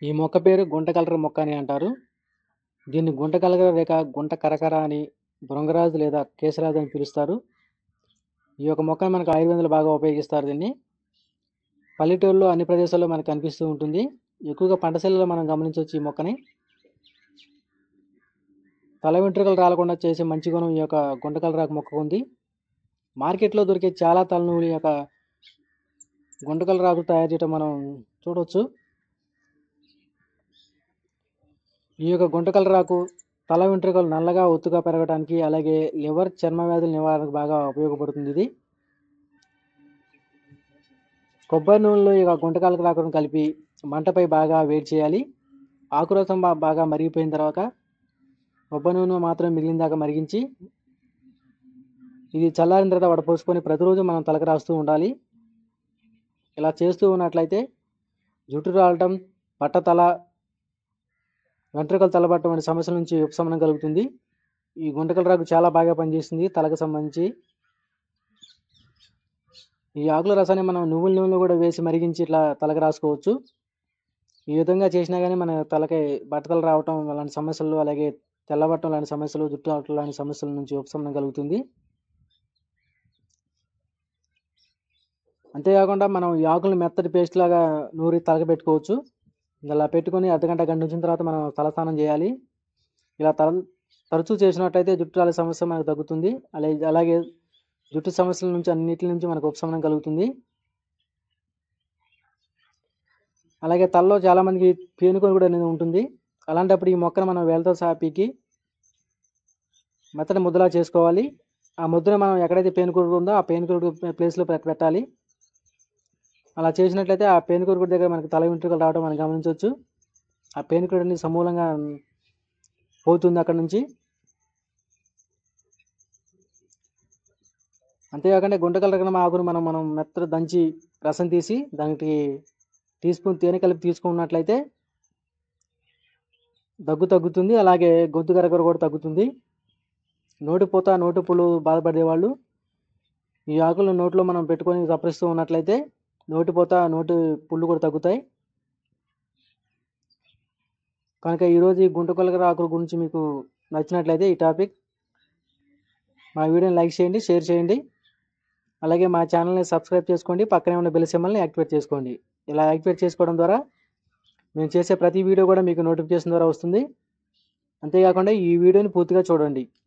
ఈ మొక్క పేరు గుంట కలర మొక్క అని అంటారు. దీన్ని గుంట కలగర లేక గుంట కరకర అని, భృంగరాజు లేదా కేశరాజు అని పిలుస్తారు. ఈ యొక్క మొక్కను మనకు ఆయుర్వేదంలో బాగా ఉపయోగిస్తారు దీన్ని. పల్లెటూరులో అన్ని ప్రదేశాల్లో మనకు కనిపిస్తూ ఉంటుంది. ఎక్కువగా పంటశీలలో మనం గమనించవచ్చు ఈ మొక్కని. తల వెంట్రుకలు రాలకుండా చేసే మంచి గుణం ఈ యొక్క గుంట కలరాకు మొక్కకు ఉంది. మార్కెట్‌లో దొరికే చాలా తలనూలు ఈ యొక్క గుంట కలరాకు తయారు చేయటం మనం చూడొచ్చు. ఈ యొక్క గుంట కలరాకు తల వెంట్రుకలు నల్లగా, ఒత్తుగా పెరగటానికి, అలాగే లివర్, చర్మ వ్యాధుల నివారణకు బాగా ఉపయోగపడుతుంది ఇది. కొబ్బరి నూనెలో ఈ యొక్క గుంట కలరాకును కలిపి మంటపై బాగా వేడి చేయాలి. ఆకురసం బా బాగా మరిగిపోయిన తర్వాత కొబ్బరి నూనె మాత్రం మిగిలిన దాకా మరిగించి ఇది చల్లారిన తర్వాత వడపోసుకొని ప్రతిరోజు మనం తలకు రాస్తూ ఉండాలి. ఇలా చేస్తూ ఉన్నట్లయితే జుట్టు రాలటం, బట్టతల, వెంట్రుకలు తెల్లబడటం వంటి సమస్యల నుంచి ఉపశమనం కలుగుతుంది. ఈ గుంట కలరాకు చాలా బాగా పనిచేస్తుంది తలకు సంబంధించి. ఈ ఆకుల రసాన్ని మనం నువ్వుల నూనెలో కూడా వేసి మరిగించి ఇట్లా తలకు రాసుకోవచ్చు. ఈ విధంగా చేసినా గానీ మన తలకి బట్టతల రావటం అలాంటి సమస్యలు, అలాగే తెల్లబడటం లాంటి సమస్యలు, జుట్టు రావటం లాంటి సమస్యల నుంచి ఉపశమనం కలుగుతుంది. అంతేకాకుండా మనం ఈ ఆకులను మెత్తటి పేస్ట్ లాగా నూరి తలకు పెట్టుకోవచ్చు. ఇలా పెట్టుకొని అర్ధగంట, గంట ఉంచిన తర్వాత మనం తలస్నానం చేయాలి. ఇలా తల తరచూ చేసినట్లయితే జుట్టు రాలే సమస్య మనకు తగ్గుతుంది. అలాగే అలాగే జుట్టు సమస్యల నుంచి అన్నిటి నుంచి మనకు ఉపశమనం కలుగుతుంది. అలాగే తలలో చాలా మందికి పేనుకొని కూడా అనేది ఉంటుంది. అలాంటప్పుడు ఈ మొక్కను మనం వేళ్ళతో సహా పీకి మెత్తటి ముద్దలా చేసుకోవాలి. ఆ ముద్దను మనం ఎక్కడైతే పేనుకురుడు ఉందో ఆ పేనుకురుడు ప్లేస్‌లో పెట్ పెట్టాలి. అలా చేసినట్లయితే ఆ పేనుకురుడు దగ్గర మనకు తల వెంట్రుకలు రావడం మనం గమనించొచ్చు. ఆ పేనుకురుడు అనేది సమూలంగా పోతుంది అక్కడి నుంచి. అంతేకాకుండా గుంట కలరకన ఆకును మనం మనం మెత్తగా దంచి రసం తీసి దానికి టీ స్పూన్ తేనె కలిపి తీసుకున్నట్లయితే దగ్గు తగ్గుతుంది. అలాగే గొంతు గరగర కూడా తగ్గుతుంది. నోటిపూత, నోటిపుళ్ళు బాధపడేవాళ్ళు ఈ ఆకులను నోట్లో మనం పెట్టుకొని చప్పరిస్తూ ఉన్నట్లయితే నోటిపూత, నోటి పుళ్ళు కూడా తగ్గుతాయి. కనుక ఈరోజు ఈ గుంట కలగర ఆకుల గురించి మీకు నచ్చినట్లయితే ఈ టాపిక్ మా వీడియోని లైక్ చేయండి, షేర్ చేయండి. అలాగే మా ఛానల్‌ని సబ్స్క్రైబ్ చేసుకోండి. పక్కనే ఉన్న బెల్ సింబల్‌ని యాక్టివేట్ చేసుకోండి. ఇలా యాక్టివేట్ చేసుకోవడం ద్వారా మేము చేసే ప్రతి వీడియో కూడా మీకు నోటిఫికేషన్ ద్వారా వస్తుంది. అంతేకాకుండా ఈ వీడియోని పూర్తిగా చూడండి.